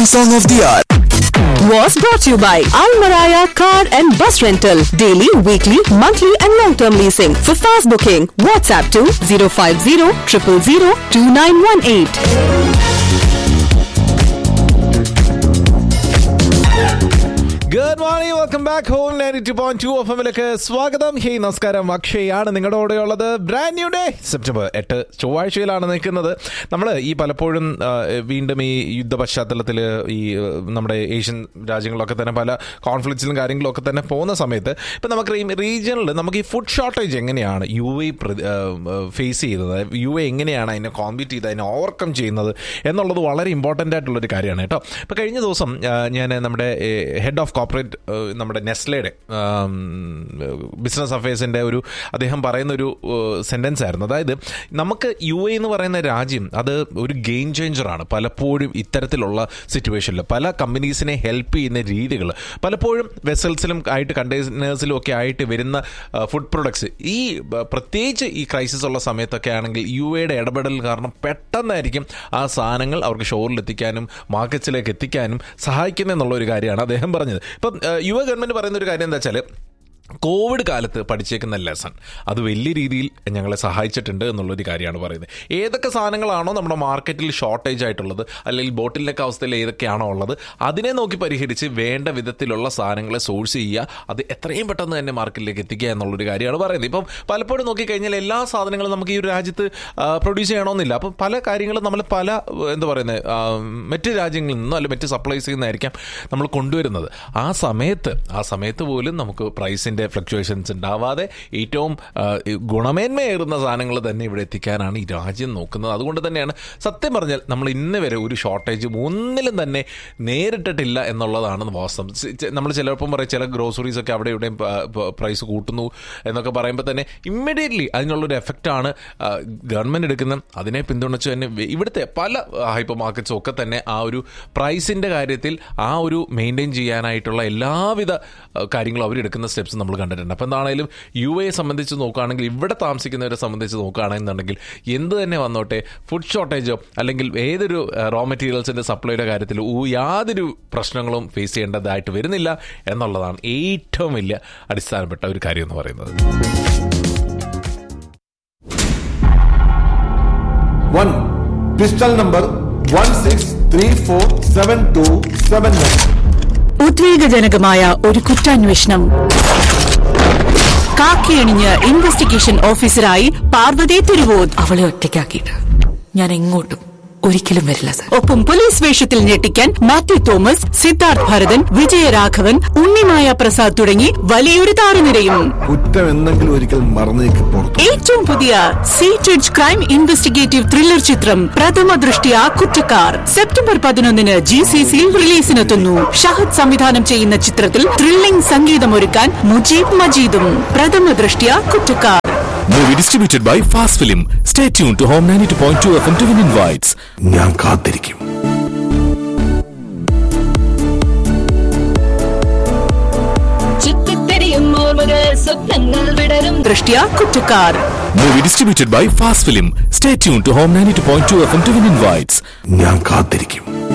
song of the hour. was brought to you by Al Maraya Car and Bus Rental. Daily, weekly, monthly, and long-term leasing. For fast booking, WhatsApp to 050 000 2918. Good morning welcome back home ninety two point two F എമ്മിലേക്ക് സ്വാഗതം hey നമസ്കാരം അക്ഷയാണ് നിങ്ങളുടെ കൂടെ ഉള്ളത് brand new day September എട്ട് ചൊവ്വാഴ്ചയിലാണ് നിൽക്കുന്നത് നമ്മൾ ഈ പലപ്പോഴും ആ, വീണ്ടും ഈ യുദ്ധ പശ്ചാത്തലത്തിൽ ഈ ആ, നമ്മുടെ ഏഷ്യൻ രാജ്യങ്ങളിലൊക്കെ തന്നെ പല കോൺഫ്ലിക്ട്സിലും കാര്യങ്ങളും ഒക്കെ തന്നെ പോകുന്ന സമയത്ത് ഇപ്പം നമുക്ക് റീജിയണിൽ നമുക്ക് ഈ ഫുഡ് ഷോർട്ടേജ് എങ്ങനെയാണ് യു എ ഫേസ് ചെയ്യുന്നത് യു എ എങ്ങനെയാണ് അതിനെ കോമ്പീറ്റ് ചെയ്ത് അതിനെ ഓവർകം ചെയ്യുന്നത് എന്നുള്ളത് വളരെ ഇമ്പോർട്ടൻ്റ് ആയിട്ടുള്ളൊരു കാര്യമാണ് കേട്ടോ ഇപ്പോൾ കഴിഞ്ഞ ദിവസം ഞാൻ നമ്മുടെ ഹെഡ് ഓഫ് കോർപ്പറേറ്റ് നമ്മുടെ നെസ്ലയുടെ ബിസിനസ് അഫയേഴ്സിൻ്റെ ഒരു അദ്ദേഹം പറയുന്ന ഒരു സെൻറ്റൻസ് ആയിരുന്നു അതായത് നമുക്ക് യു എ എന്ന് പറയുന്ന രാജ്യം അത് ഒരു ഗെയിം ചേഞ്ചറാണ് പലപ്പോഴും ഇത്തരത്തിലുള്ള സിറ്റുവേഷനിൽ പല കമ്പനീസിനെ ഹെൽപ്പ് ചെയ്യുന്ന രീതികൾ പലപ്പോഴും വെസൽസിലും ആയിട്ട് കണ്ടെയ്നേഴ്സിലും ഒക്കെ ആയിട്ട് വരുന്ന ഫുഡ് പ്രൊഡക്ട്സ് ഈ ബ- പ്രത്യേകിച്ച് ഈ ക്രൈസിസ് ഉള്ള സമയത്തൊക്കെ ആണെങ്കിൽ യു എയുടെ ഇടപെടൽ കാരണം പെട്ടെന്നായിരിക്കും ആ സാധനങ്ങൾ അവർക്ക് ഷോറിൽ എത്തിക്കാനും മാർക്കറ്റ്സിലേക്ക് എത്തിക്കാനും സഹായിക്കുന്ന എന്നുള്ള ഒരു കാര്യമാണ് അദ്ദേഹം പറഞ്ഞത് ഇപ്പം ഏഹ്, യു എ ഗവൺമെന്റ് പറയുന്ന ഒരു കാര്യം എന്താ വെച്ചാൽ കോവിഡ് കാലത്ത് പഠിച്ചേക്കുന്ന ലെസൺ അത് വലിയ രീതിയിൽ ഞങ്ങളെ സഹായിച്ചിട്ടുണ്ട് എന്നുള്ളൊരു കാര്യമാണ് പറയുന്നത് ഏതൊക്കെ സാധനങ്ങളാണോ നമ്മുടെ മാർക്കറ്റിൽ ഷോർട്ടേജ് ആയിട്ടുള്ളത് അല്ലെങ്കിൽ ബോട്ടിലൊക്കെ അവസ്ഥയിൽ ഏതൊക്കെയാണോ ഉള്ളത് അതിനെ നോക്കി പരിഹരിച്ച് വേണ്ട വിധത്തിലുള്ള സാധനങ്ങളെ സോഴ്സ് ചെയ്യുക അത് എത്രയും പെട്ടെന്ന് തന്നെ മാർക്കറ്റിലേക്ക് എത്തിക്കുക എന്നുള്ളൊരു കാര്യമാണ് പറയുന്നത് ഇപ്പം പലപ്പോഴും നോക്കിക്കഴിഞ്ഞാൽ എല്ലാ സാധനങ്ങളും നമുക്ക് ഈ ഒരു രാജ്യത്ത് പ്രൊഡ്യൂസ് ചെയ്യണമെന്നില്ല അപ്പം പല കാര്യങ്ങളും നമ്മൾ പല ആ, എന്താ പറയുന്നത് ആ, മറ്റ് രാജ്യങ്ങളിൽ നിന്നോ അല്ലെങ്കിൽ മറ്റ് സപ്ലൈസ് ചെയ്യുന്നതായിരിക്കാം നമ്മൾ കൊണ്ടുവരുന്നത് ആ സമയത്ത് ആ സമയത്ത് പോലും നമുക്ക് പ്രൈസിൻ്റെ ഫ്ലക്ച്വേഷൻസ് ഉണ്ടാവാതെ ഏറ്റവും ആ, ഗുണമേന്മയേറുന്ന സാധനങ്ങൾ തന്നെ ഇവിടെ എത്തിക്കാനാണ് ഈ രാജ്യം നോക്കുന്നത് അതുകൊണ്ട് തന്നെയാണ് സത്യം പറഞ്ഞാൽ നമ്മൾ ഇന്ന് വരെ ഒരു ഷോർട്ടേജ് ഒന്നിലും തന്നെ നേരിട്ടിട്ടില്ല എന്നുള്ളതാണ് വാസ്തവം നമ്മൾ ചിലപ്പം പറയും ചില ഗ്രോസറീസ് ഒക്കെ അവിടെ ഇവിടെയും പ്രൈസ് കൂട്ടുന്നു എന്നൊക്കെ പറയുമ്പോൾ തന്നെ ഇമ്മീഡിയറ്റ്ലി അതിനുള്ളൊരു എഫക്റ്റാണ് ഗവൺമെൻറ് എടുക്കുന്നത് അതിനെ പിന്തുണച്ച് തന്നെ വെ- ഇവിടുത്തെ പല ഹൈപ്പർ മാർക്കറ്റ്സും ഒക്കെ തന്നെ ആ ഒരു പ്രൈസിൻ്റെ കാര്യത്തിൽ ആ ഒരു മെയിൻറ്റെയിൻ ചെയ്യാനായിട്ടുള്ള എല്ലാവിധ ആ, കാര്യങ്ങളും അവരെടുക്കുന്ന സ്റ്റെപ്സ് നമ്മൾ കണ്ടിട്ടുണ്ട് അപ്പോൾ എന്താണെങ്കിലും യു എ സംബന്ധിച്ച് നോക്കുകയാണെങ്കിൽ ഇവിടെ താമസിക്കുന്നവരെ സംബന്ധിച്ച് നോക്കുകയാണെന്നുണ്ടെങ്കിൽ എന്ത് തന്നെ വന്നോട്ടെ ഫുഡ് ഷോർട്ടേജോ അല്ലെങ്കിൽ ഏതൊരു റോ മെറ്റീരിയൽസിൻ്റെ സപ്ലൈയുടെ കാര്യത്തിൽ ഊ- യാതൊരു പ്രശ്നങ്ങളും ഫേസ് ചെയ്യേണ്ടതായിട്ട് വരുന്നില്ല എന്നുള്ളതാണ് ഏറ്റവും വലിയ അടിസ്ഥാനപ്പെട്ട ഒരു കാര്യം എന്ന് പറയുന്നത് One pistol number one six three four seven two seven nine. ഉദ്വേഗജനകമായ ഒരു കുറ്റാന്വേഷണം കാക്കിയണിഞ്ഞ് ഇൻവെസ്റ്റിഗേഷൻ ഓഫീസറായി പാർവതി തിരുവോത് അവളെ ഒറ്റയ്ക്കാക്കിയിട്ട് ഞാൻ എങ്ങോട്ടും ഒരിക്കലും വരില്ല സർ ഒപ്പം പോലീസ് വേഷത്തിൽ ഞെട്ടിക്കാൻ മാത്യു തോമസ് സിദ്ധാർത്ഥ് ഭരതൻ വിജയരാഘവൻ ഉണ്ണിമായ പ്രസാദ് തുടങ്ങി വലിയൊരു താരനിരയും കുറ്റം എന്തെങ്കിലും ഒരിക്കൽ മറന്നേക്ക് പുറത്തു ഏറ്റവും പുതിയ സീറ്റഡ് ക്രൈം ഇൻവെസ്റ്റിഗേറ്റീവ് ത്രില്ലർ ചിത്രം പ്രഥമ ദൃഷ്ടിയ കുറ്റക്കാർ സെപ്റ്റംബർ പതിനൊന്നിന് ജി സി സിയിൽ റിലീസിനെത്തുന്നു ഷഹദ് സംവിധാനം ചെയ്യുന്ന ചിത്രത്തിൽ ത്രില്ലിംഗ് സംഗീതമൊരുക്കാൻ മുജീബ് മജീദും പ്രഥമ Drishtya കുറ്റക്കാർ Movie distributed by Fast Film. Stay tuned to Home 92.2 FM to win invites. ഞാൻ കാത്തിരിക്കും ചുറ്റിത്തിരിയും ഓർമ്മകൾ സ്വപ്നങ്ങൾ വിടരും ദൃഷ്ടിയ കുറ്റക്കാർ Movie distributed by Fast Film. Stay tuned to Home 92.2 FM to win invites. ഞാൻ കാത്തിരിക്കും